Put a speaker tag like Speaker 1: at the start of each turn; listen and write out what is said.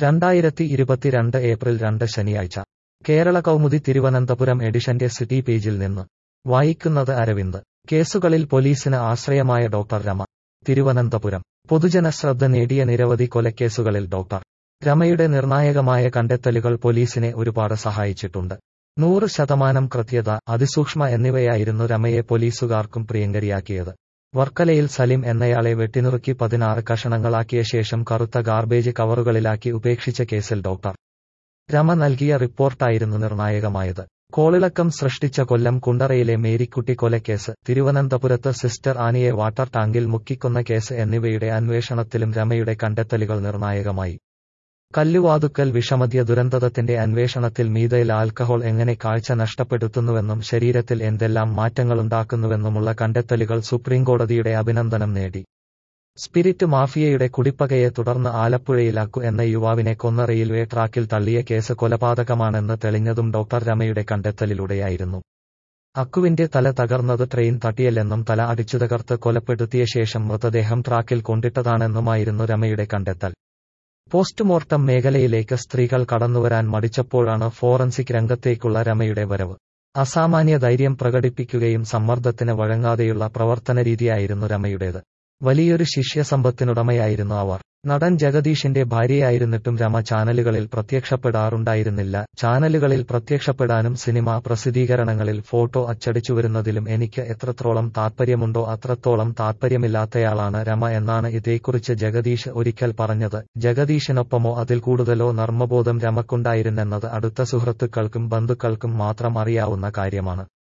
Speaker 1: രണ്ടായിരത്തി ഇരുപത്തിരണ്ട് ഏപ്രിൽ രണ്ട് ശനിയാഴ്ച കേരള കൗമുദി തിരുവനന്തപുരം എഡിഷന്റെ സിറ്റി പേജിൽ നിന്ന് വായിക്കുന്നത് അരവിന്ദ് കേസുകളിൽ പോലീസിന് ആശ്രയമായ ഡോക്ടർ രമ തിരുവനന്തപുരം പൊതുജന ശ്രദ്ധ നേടിയ നിരവധി കൊലക്കേസുകളിൽ ഡോക്ടർ രമയുടെ നിർണായകമായ കണ്ടെത്തലുകൾ പോലീസിനെ ഒരുപാട് സഹായിച്ചിട്ടുണ്ട് നൂറ് ശതമാനം കൃത്യത അതിസൂക്ഷ്മ എന്നിവയായിരുന്നു രമയെ പോലീസുകാർക്കും പ്രിയങ്കരിയാക്കിയത് വർക്കലയിൽ സലിം എന്നയാളെ വെട്ടിനുറുക്കി പതിനാറ് കഷണങ്ങളാക്കിയ ശേഷം കറുത്ത ഗാർബേജ് കവറുകളിലാക്കി ഉപേക്ഷിച്ച കേസിൽ ഡോക്ടർ രമ നൽകിയ റിപ്പോർട്ടായിരുന്നു നിർണായകമായത് കോളിളക്കം സൃഷ്ടിച്ച കൊല്ലം കുണ്ടറയിലെ മേരിക്കുട്ടി കൊലക്കേസ് തിരുവനന്തപുരത്ത് സിസ്റ്റർ ആനിയെ വാട്ടർ ടാങ്കിൽ മുക്കിക്കൊന്ന കേസ് എന്നിവയുടെ അന്വേഷണത്തിലും രമയുടെ കണ്ടെത്തലുകൾ നിർണായകമായി കല്ലുവാതുക്കൽ വിഷമദ്യ ദുരന്തത്തിന്റെ അന്വേഷണത്തിൽ മീതയിൽ ആൽക്കഹോൾ എങ്ങനെ കാഴ്ച നഷ്ടപ്പെടുത്തുന്നുവെന്നും ശരീരത്തിൽ എന്തെല്ലാം മാറ്റങ്ങളുണ്ടാക്കുന്നുവെന്നുമുള്ള കണ്ടെത്തലുകൾ സുപ്രീംകോടതിയുടെ അഭിനന്ദനം നേടി സ്പിരിറ്റ് മാഫിയയുടെ കുടിപ്പകയെ തുടർന്ന് ആലപ്പുഴയിലാക്കു എന്ന യുവാവിനെ കൊന്ന റെയിൽവേ ട്രാക്കിൽ തള്ളിയ കേസ് കൊലപാതകമാണെന്ന് തെളിഞ്ഞതും ഡോക്ടർ രമയുടെ കണ്ടെത്തലിലൂടെയായിരുന്നു അക്കുവിന്റെ തല തകർന്നത് ട്രെയിൻ തട്ടിയല്ലെന്നും തല അടിച്ചു തകർത്ത് കൊലപ്പെടുത്തിയ ശേഷം മൃതദേഹം ട്രാക്കിൽ കൊണ്ടിട്ടതാണെന്നുമായിരുന്നു രമയുടെ കണ്ടെത്തൽ പോസ്റ്റ്മോർട്ടം മേഖലയിലേക്ക് സ്ത്രീകൾ കടന്നുവരാൻ മടിച്ചപ്പോഴാണ് ഫോറൻസിക് രംഗത്തേക്കുള്ള രമയുടെ വരവ് അസാമാന്യ ധൈര്യം പ്രകടിപ്പിക്കുകയും സമ്മർദ്ദത്തിന് വഴങ്ങാതെയുള്ള പ്രവർത്തനരീതിയായിരുന്നു രമയുടേത് വലിയൊരു ശിഷ്യസമ്പത്തിനുടമയായിരുന്നു അവർ നടൻ ജഗദീഷിന്റെ ഭാര്യയായിരുന്നിട്ടും രമ ചാനലുകളിൽ പ്രത്യക്ഷപ്പെടാറുണ്ടായിരുന്നില്ല ചാനലുകളിൽ പ്രത്യക്ഷപ്പെടാനും സിനിമാ പ്രസിദ്ധീകരണങ്ങളിൽ ഫോട്ടോ അച്ചടിച്ചുവരുന്നതിലും എനിക്ക് എത്രത്തോളം താൽപ്പര്യമുണ്ടോ അത്രത്തോളം താൽപ്പര്യമില്ലാത്തയാളാണ് രമ എന്നാണ് ഇതേക്കുറിച്ച് ജഗദീഷ് ഒരിക്കൽ പറഞ്ഞത് ജഗദീഷിനൊപ്പമോ അതിൽ കൂടുതലോ നർമ്മബോധം രമക്കുണ്ടായിരുന്നെന്നത് അടുത്ത സുഹൃത്തുക്കൾക്കും ബന്ധുക്കൾക്കും മാത്രം അറിയാവുന്ന കാര്യമാണ്